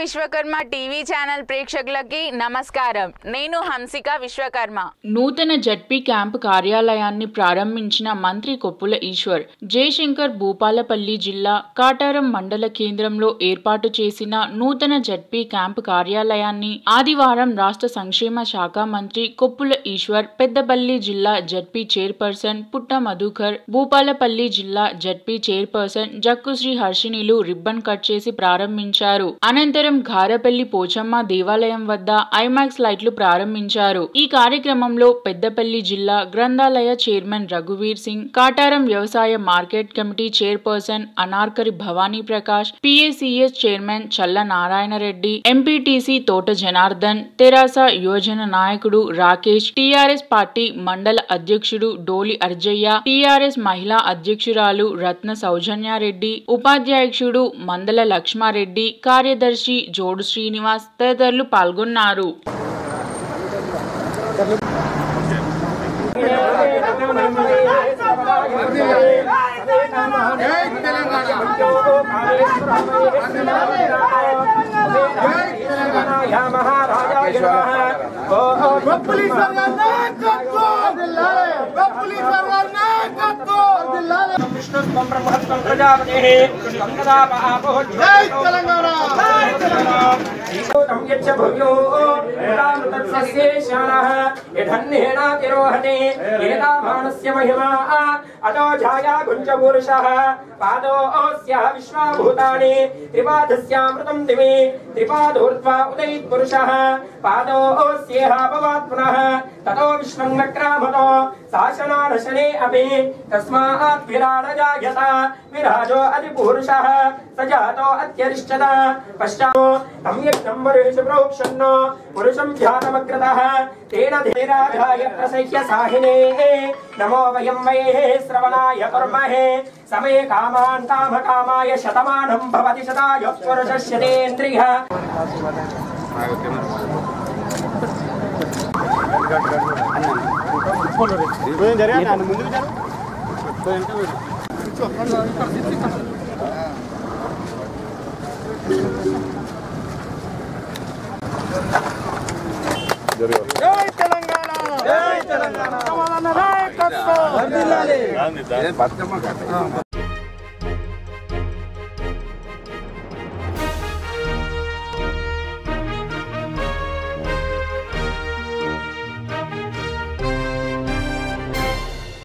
Vishwakarma TV channel ప్రేక్షకులకి నమస్కారం నేను హంసిక విశ్వకర్మ నూతన జడ్పీ క్యాంపు కార్యాలయాన్ని ప్రారంభించిన మంత్రి కొప్పుల ఈశ్వర్ జయశంకర్ భూపాలపల్లి జిల్లా కాటారం మండల కేంద్రంలో ఏర్పాటు చేసిన నూతన జడ్పీ క్యాంపు కార్యాలయాన్ని ఆదివారం రాష్ట్ర సంక్షేమ శాఖ మంత్రి కొప్పుల ఈశ్వర్ పెద్దపల్లి జిల్లా జడ్పీ చైర్పర్సన్ పుట్ట మధుకర్ భూపాలపల్లి జిల్లా జడ్పీ చైర్పర్సన్ జక్కుశ్రీ హర్షిణిలు రిబ్బన్ కట్ చేసి ప్రారంభించారు అనంతరం ఘారపల్లి పోచమ్మ దేవాలయం వద్ద ఐమాక్స్ లైట్లు ప్రారంభించారు ఈ కార్యక్రమంలో పెద్దపల్లి జిల్లా గ్రంథాలయ చైర్మన్ రఘువీర్ సింగ్ కాటారం వ్యవసాయ market committee chairperson Anarkari Bhavani Prakash PACS chairman Challa Narayana Reddy MPTC తోట జనార్దన్ తెరాస యువజన నాయకుడు రాకేష్ టిఆర్ఎస్ పార్టీ మండల అధ్యక్షుడు డోలి అర్జయ్య టిఆర్ఎస్ మహిళా అధ్యక్షురాలు రత్న సౌజన్యారెడ్డి ఉపాధ్యక్షుడు మందల లక్ష్మారెడ్డి కార్యదర్శి జోడు శ్రీనివాస్ తదితరులు పాల్గొన్నారు పోలీసుల నాయకత్వం పోలీసుల నాయకత్వం విష్ణుత్వం బ్రహ్మత్వం ప్రజాపతిః త్వం తదాప జై తెలంగాణ తం యచ్చ భవ్యో రామతత్సస్యేషాణః యధన్నేనాతిరోహతే ఏతావానస్య మహిమా అతో ఛాయా గుంజపూరుషः పాదోऽस्य విశ్వాభూతాని త్రిపాదస్యామృతం దివి త్రిపాదోర్ధ్వ ఉదయిత్ పురుషः పాదోऽస్యేహ భవాత్ పునః తతో విశ్వం నక్రామతో శాసనానశనే అపి తస్మాత్ విరాడజాయత విరాజో అతిపురుషः స జాతో అత్యరిష్టత పశ్చాతో తం యజ్ఞం వరుషు ప్రోక్షన్న పురుషం ధ్యానమగ్రతः తేన ధీరాజాయ ప్రసహ్య సాహినే నమో వయం వయే శ్రవణాయ కుర్మహే సమయ కామాన్ కామ కామాయ శతమానం భవతి శతాయ పురుషస్యతేంద్రియ జై తెలంగాణ జై తెలంగాణ నాయకత్వం